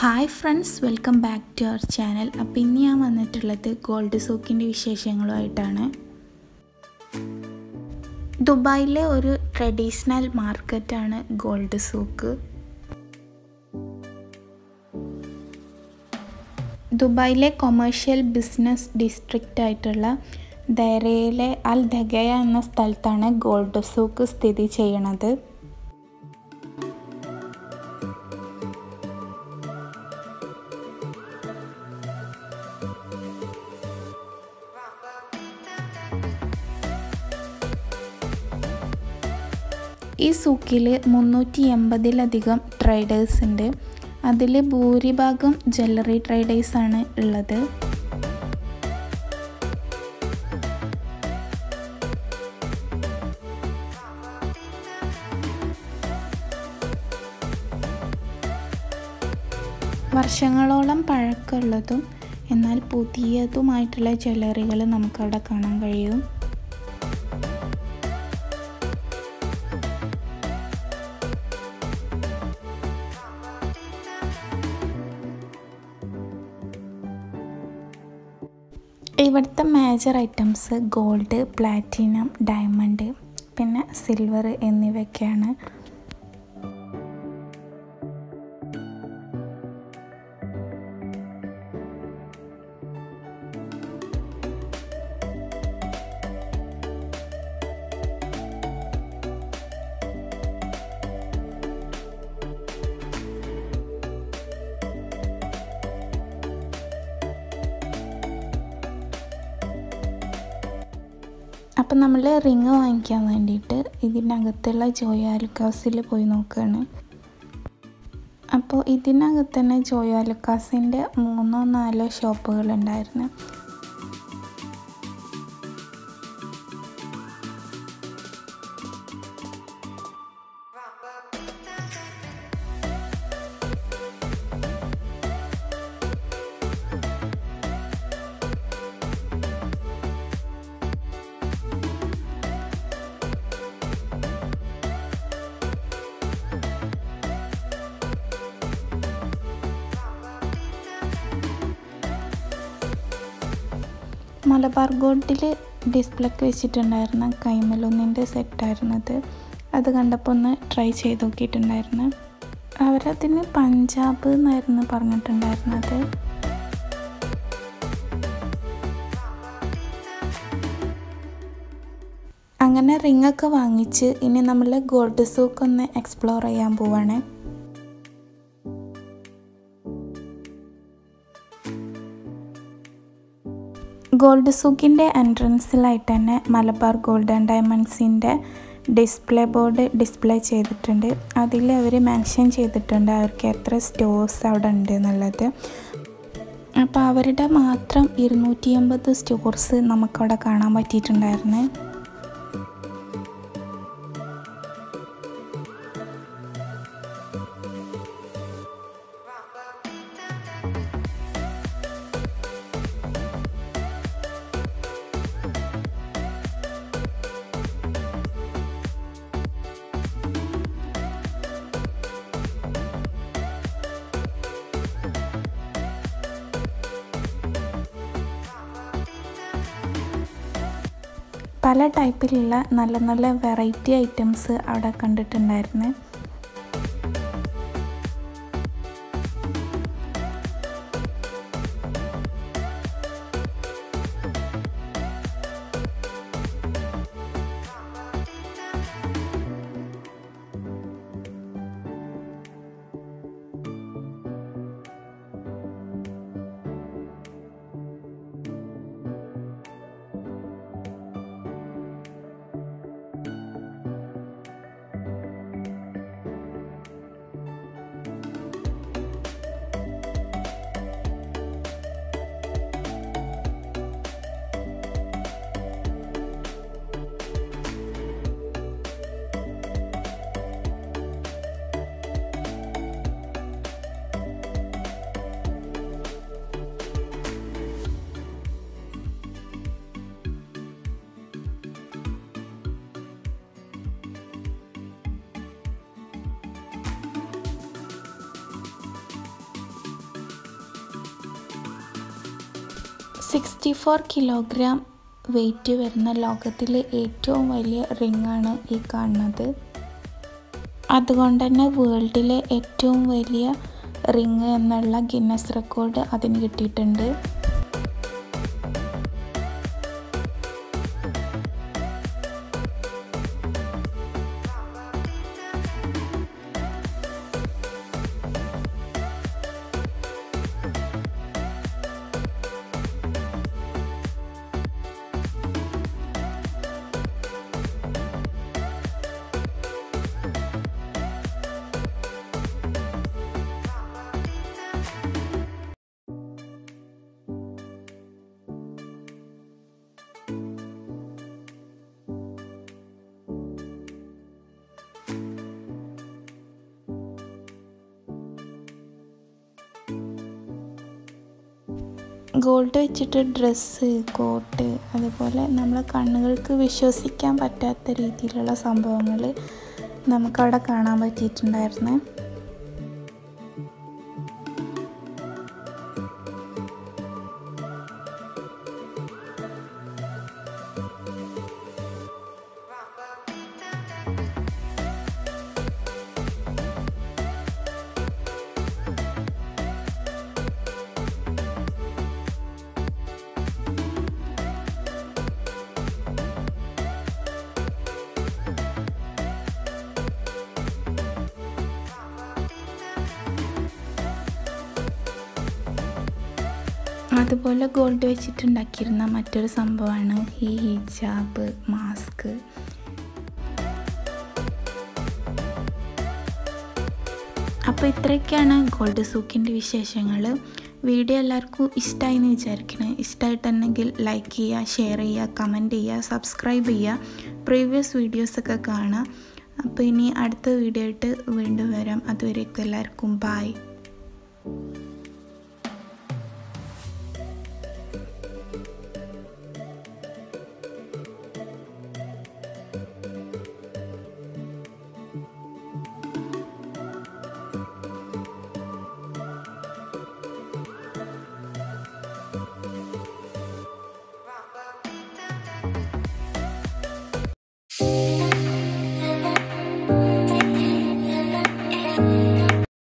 hi friends welcome back to our channel അപ്പോൾ ഇന്ന് ഞാൻ വന്നിട്ടുള്ളത് ഗോൾഡ് സൂക്കിൻ്റെ വിശേഷങ്ങളുമായിട്ടാണ് ദുബായിലെ ഒരു ട്രഡീഷണൽ മാർക്കറ്റാണ് ഗോൾഡ് സൂക്ക് ദുബായിലെ കൊമേഴ്ഷ്യൽ ബിസിനസ് ഡിസ്ട്രിക്റ്റ് ആയിട്ടുള്ള ദൈറയിലെ അൽ ദഗയ എന്ന സ്ഥലത്താണ് ഗോൾഡ് സൂക്ക് സ്ഥിതി ചെയ്യണത് ഈ സൂക്കിൽ മുന്നൂറ്റി എൺപതിലധികം ട്രേഡേഴ്സ് ഉണ്ട് അതിൽ ഭൂരിഭാഗം ജ്വല്ലറി ട്രേഡേഴ്സാണ് ഉള്ളത് വർഷങ്ങളോളം പഴക്കമുള്ളതും എന്നാൽ പുതിയതുമായിട്ടുള്ള ജ്വല്ലറികൾ നമുക്കവിടെ കാണാൻ കഴിയും ഇവിടുത്തെ major items gold platinum diamond പിന്നെ സിൽവർ എന്നിവയൊക്കെയാണ് അപ്പം നമ്മൾ റിങ് വാങ്ങിക്കാൻ വേണ്ടിയിട്ട് ഇതിൻ്റെ അകത്തുള്ള ജോയാലുക്കാസിൽ പോയി നോക്കുകയാണ് അപ്പോൾ ഇതിനകത്ത് തന്നെ ജോയാലുക്കാസിൻ്റെ മൂന്നോ നാലോ ഷോപ്പുകൾ ഉണ്ടായിരുന്നു മലബാർ ഗോൾഡിൽ ഡിസ്പ്ലേക്ക് വെച്ചിട്ടുണ്ടായിരുന്ന കൈമലൊന്നിൻ്റെ സെറ്റായിരുന്നത് അത് കണ്ടപ്പോൾ ഒന്ന് ട്രൈ ചെയ്ത് നോക്കിയിട്ടുണ്ടായിരുന്നു അവരതിന് പഞ്ചാബ് എന്നായിരുന്നു പറഞ്ഞിട്ടുണ്ടായിരുന്നത് അങ്ങനെ റിങ്ങൊക്കെ വാങ്ങിച്ച് ഇനി നമ്മൾ ഗോൾഡ് സൂക്ക് ഒന്ന് എക്സ്പ്ലോർ ചെയ്യാൻ പോവാണ് ഗോൾഡ് സൂക്കിൻ്റെ എൻട്രൻസിലായിട്ട് തന്നെ മലബാർ ഗോൾഡ് ആൻഡ് ഡയമണ്ട്സിൻ്റെ ഡിസ്പ്ലേ ബോർഡ് ഡിസ്പ്ലേ ചെയ്തിട്ടുണ്ട് അതിൽ അവർ മെൻഷൻ ചെയ്തിട്ടുണ്ട് അവർക്ക് എത്ര സ്റ്റോഴ്സ് അവിടെ ഉണ്ട് എന്നുള്ളത് അപ്പോൾ അവരുടെ മാത്രം ഇരുന്നൂറ്റി എൺപത് സ്റ്റോർസ് നമുക്കവിടെ കാണാൻ പറ്റിയിട്ടുണ്ടായിരുന്നു പല ടൈപ്പിലുള്ള നല്ല നല്ല വെറൈറ്റി ഐറ്റംസ് അവിടെ കണ്ടിട്ടുണ്ടായിരുന്നു സിക്സ്റ്റി ഫോർ കിലോഗ്രാം വെയിറ്റ് വരുന്ന ലോകത്തിലെ ഏറ്റവും വലിയ റിങ്ങാണ് ഈ കാണുന്നത് അതുകൊണ്ട് തന്നെ വേൾഡിലെ ഏറ്റവും വലിയ റിങ് എന്നുള്ള ഗിന്നസ് റെക്കോർഡ് അതിന് കിട്ടിയിട്ടുണ്ട് ഗോൾഡ് വെച്ചിട്ട് ഡ്രസ്സ് കോട്ട് അതുപോലെ നമ്മളെ കണ്ണുകൾക്ക് വിശ്വസിക്കാൻ പറ്റാത്ത രീതിയിലുള്ള സംഭവങ്ങൾ നമുക്കവിടെ കാണാൻ പറ്റിയിട്ടുണ്ടായിരുന്നു അതുപോലെ ഗോൾഡ് വെച്ചിട്ടുണ്ടാക്കിയിരുന്ന മറ്റൊരു സംഭവമാണ് ഈ ഹിജാബ് മാസ്ക് അപ്പോൾ ഇത്രയൊക്കെയാണ് ഗോൾഡ് സൂക്കിൻ്റെ വിശേഷങ്ങൾ വീഡിയോ എല്ലാവർക്കും ഇഷ്ടമായി എന്ന് വിചാരിക്കണം ഇഷ്ടമായിട്ടുണ്ടെങ്കിൽ ലൈക്ക് ചെയ്യുക ഷെയർ ചെയ്യുക കമൻറ്റ് ചെയ്യുക സബ്സ്ക്രൈബ് ചെയ്യുക പ്രീവിയസ് വീഡിയോസൊക്കെ കാണുക അപ്പോൾ ഇനി അടുത്ത വീഡിയോ ആയിട്ട് വീണ്ടും വരാം അതുവരേക്കും എല്ലാവർക്കും ബായ്